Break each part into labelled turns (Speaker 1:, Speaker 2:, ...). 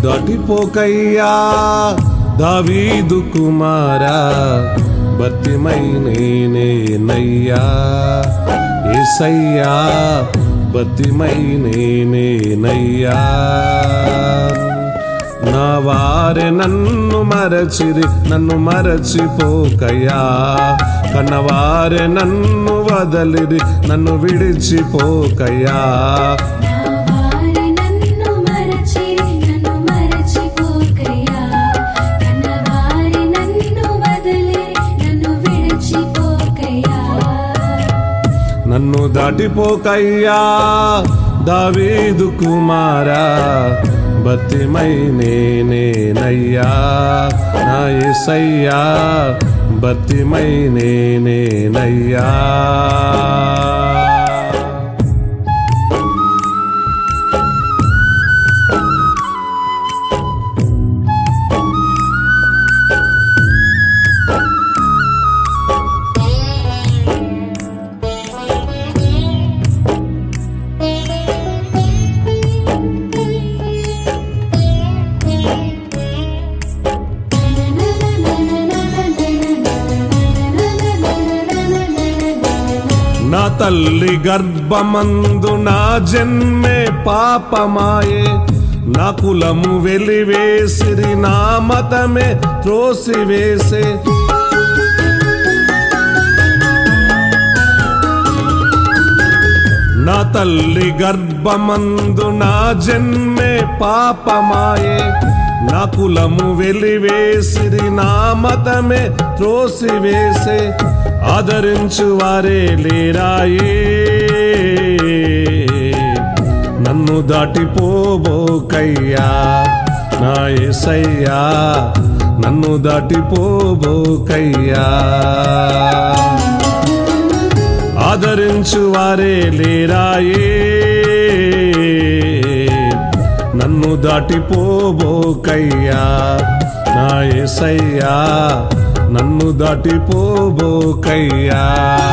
Speaker 1: దాటిపోకయ్యా దావీదు కుమారా బతిమై నేనేనయ్యా ఏసయ్యా బతిమై నేనేనయ్యా నా వారే నన్ను మరచిరి నన్ను మరచిపోకయ్యా కన్నవారే నన్ను వదలిరి నన్ను విడిచిపోకయ్యా
Speaker 2: వారి నన్ను మరచిరి నన్ను మరచిపోకయ్యా కన్నవారి నన్ను వదిలి నన్ను విడిచిపోకయ్యా
Speaker 1: నన్ను దాటిపోకయ్యా దావీదు కుమారా బతిమై నేనేనయ్యా నా యేసయ్యా బతిమై నేనేనయ్యా నా తల్లి గర్భమందు నా జన్మే పాపమాయే నా కులము వెలివేసిరి నా మతమే త్రోసివేసే నా తల్లి గర్భమందు నా జన్మే పాపమాయే నా కులము వెలివేసిరి నా మతమే త్రోసివేసే ఆదరించు వారే లేరాయే నన్ను దాటిపోబోకయ్యా నా యేసయ్యా నన్ను దాటిపోబోకయ్యా ఆదరించు వారే లేరాయే నన్ను దాటిపోబోకయ్యా నా యేసయ్యా నన్ను దాటిపోబోకయ్యా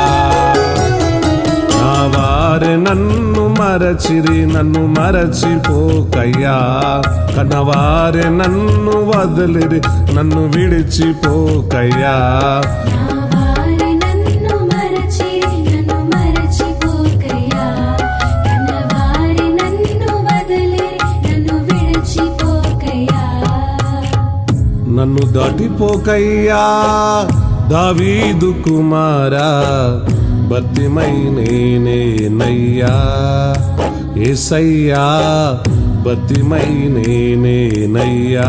Speaker 1: నా వారే నన్ను మరచిరి నన్ను మరచిపోకయ్యా కనవారే నన్ను వదిలిరి నన్ను విడిచిపోకయ్యా
Speaker 2: వారి నన్ను మరచిరి నన్ను మరచిపోకయ్యా కన్నవారి నన్ను వదిలి నన్ను విడిచిపోకయ్యా
Speaker 1: నన్ను దాటిపోకయ్యా దావీదు కుమారా బతిమై నేనేనయ్యా ఏసయ్యా బతిమై నేనేనయ్యా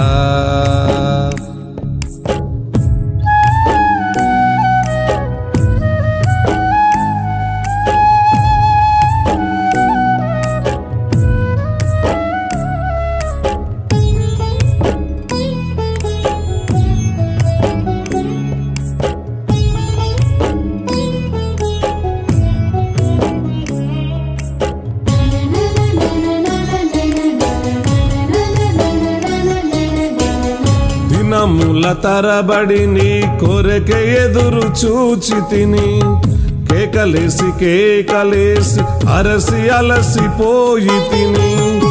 Speaker 1: దినముల తరబడి నీ కొరకే ఎదురు చూచి తిని కేకలేసి కేకలేసి అరసి అలసిపోయి తిని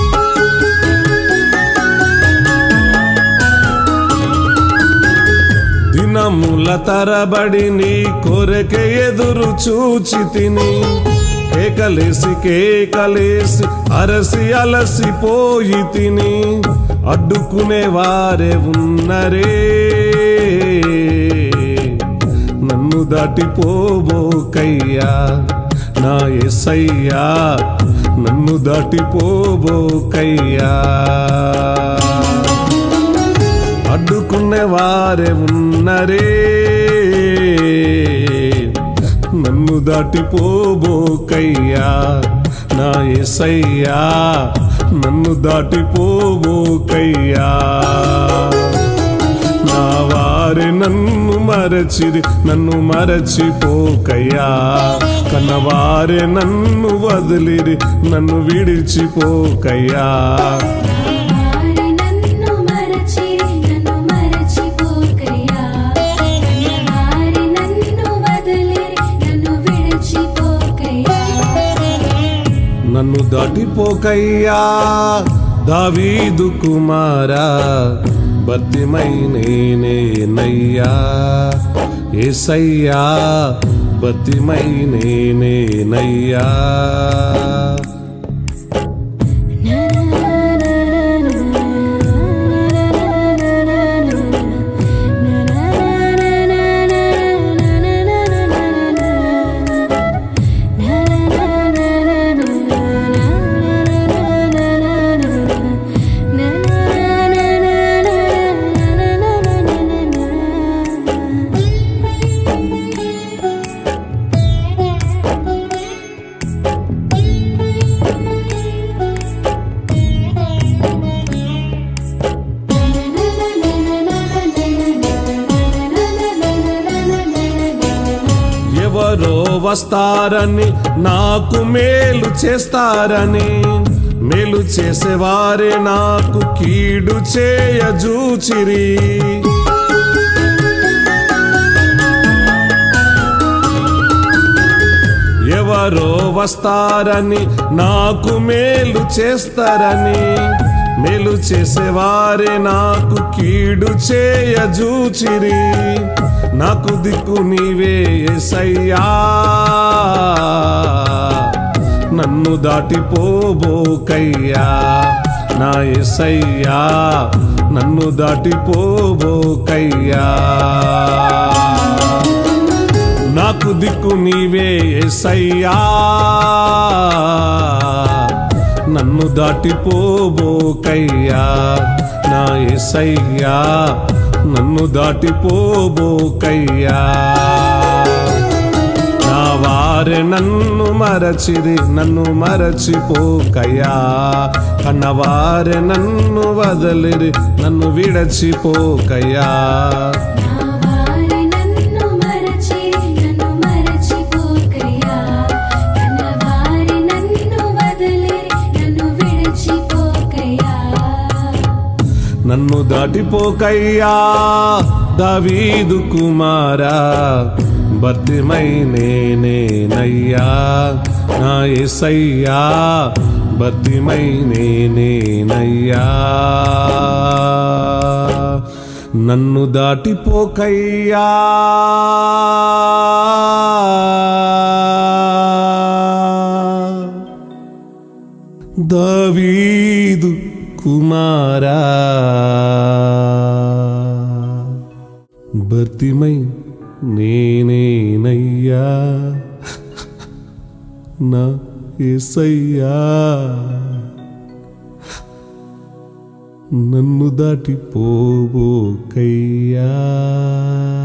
Speaker 1: దినముల తరబడి నీ కొరకే ఎదురు చూచి తిని కేకలేసి కేకలేసి అరసి అలసిపోయి తిని అడ్డుకునే వారే ఉన్నరే నన్ను దాటిపోబోకయ్యా నా ఎసయ్యా నన్ను దాటిపోబోకయ్యా అడ్డుకునే వారే ఉన్నరే నన్ను దాటిపోబోకయ్యా నా ఎసయ్యా నన్ను దాటిపోబోకయ్యా నా వారే నన్ను మరచిరి నన్ను మరచిపోకయ్యా కన్నవారే నన్ను వదిలిరి నన్ను విడిచిపోకయ్యా
Speaker 2: వారి నన్ను మరచిరి నన్ను మరచిపోకయ్యా కన్నవారి నన్ను వదిలి నన్ను విడిచిపోకయ్యా
Speaker 1: నన్ను దాటిపోకయ్యా దావీదు కుమారా బతిమై నేనేనయ్యా ఏసయ్యా బతిమై నేనేనయ్యా ఎవరో వస్తారని నాకు మేలు చేస్తారని మేలు చేసేవారే నాకు కీడు చేయజూచిరి ఎవరో వస్తారని నాకు మేలు చేస్తారని మేలు చేసేవారే నాకు కీడు చేయజూచిరి నాకు దిక్కు నీవే ఎసయ్యా నన్ను దాటిపోబోకయ్యా నా ఎసయ్యా నన్ను దాటిపోబోకయ్యా నాకు దిక్కు నీవే ఎసయ్యా నన్ను దాటిపోబోకయ్యా నా ఎసయ్యా నన్ను దాటిపోబోకయ్యా నా వారే నన్ను మరచిరి నన్ను మరచిపోకయ్యా కన్నవారే నన్ను వదలిరి నన్ను విడచిపోకయ్యా
Speaker 2: నా వారి నన్ను మరచి నన్ను మరచిపోకయ్యా కన్న వారి నన్ను వదిలిరి నన్ను విడిచిపోకయ్యా
Speaker 1: నన్ను దాటిపోకయ్యా దావీదు కుమారా బతిమై నేనేనయ్యా నా ఎసయ్యా బతిమై నేనేనయ్యా నన్ను దాటిపోకయ్యా దావీదు కుమారా భర్తిమై నేనేనయ్యా నా ఎసయ్యా నన్ను దాటిపోబోకయ్యా